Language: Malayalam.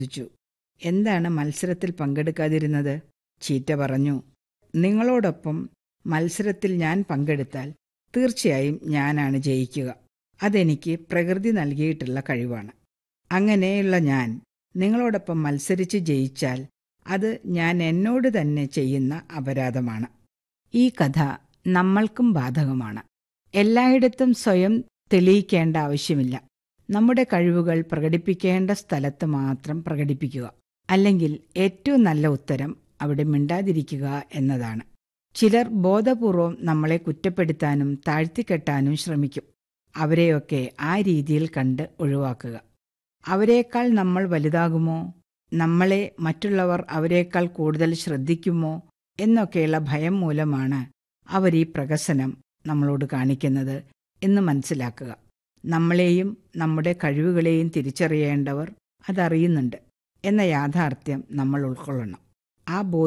ചോദിച്ചു എന്താണ് മത്സരത്തിൽ പങ്കെടുക്കാതിരുന്നത് ചീറ്റ പറഞ്ഞു നിങ്ങളോടൊപ്പം മത്സരത്തിൽ ഞാൻ പങ്കെടുത്താൽ തീർച്ചയായും ഞാനാണ് ജയിക്കുക അതെനിക്ക് പ്രകൃതി നൽകിയിട്ടുള്ള കഴിവാണ് അങ്ങനെയുള്ള ഞാൻ നിങ്ങളോടൊപ്പം മത്സരിച്ച് ജയിച്ചാൽ അത് ഞാൻ എന്നോട് തന്നെ ചെയ്യുന്ന അപരാധമാണ് ഈ കഥ നമ്മൾക്കും ബാധകമാണ് എല്ലായിടത്തും സ്വയം തെളിയിക്കേണ്ട ആവശ്യമില്ല നമ്മുടെ കഴിവുകൾ പ്രകടിപ്പിക്കേണ്ട സ്ഥലത്ത് മാത്രം പ്രകടിപ്പിക്കുക അല്ലെങ്കിൽ ഏറ്റവും നല്ല ഉത്തരം അവിടെ മിണ്ടാതിരിക്കുക എന്നതാണ് ചിലർ ബോധപൂർവം നമ്മളെ കുറ്റപ്പെടുത്താനും താഴ്ത്തിക്കെട്ടാനും ശ്രമിക്കും അവരെയൊക്കെ ആ രീതിയിൽ കണ്ട് ഒഴിവാക്കുക അവരെക്കാൾ നമ്മൾ വലുതാകുമോ നമ്മളെ മറ്റുള്ളവർ അവരെക്കാൾ കൂടുതൽ ശ്രദ്ധിക്കുമോ എന്നൊക്കെയുള്ള ഭയം മൂലമാണ് അവർ ഈ പ്രകസനം നമ്മളോട് കാണിക്കുന്നത് എന്ന് മനസ്സിലാക്കുക നമ്മളെയും നമ്മുടെ കഴിവുകളെയും തിരിച്ചറിയേണ്ടവർ അതറിയുന്നുണ്ട് എന്ന യാഥാർത്ഥ്യം നമ്മൾ ഉൾക്കൊള്ളണം ആ ബോധ്യം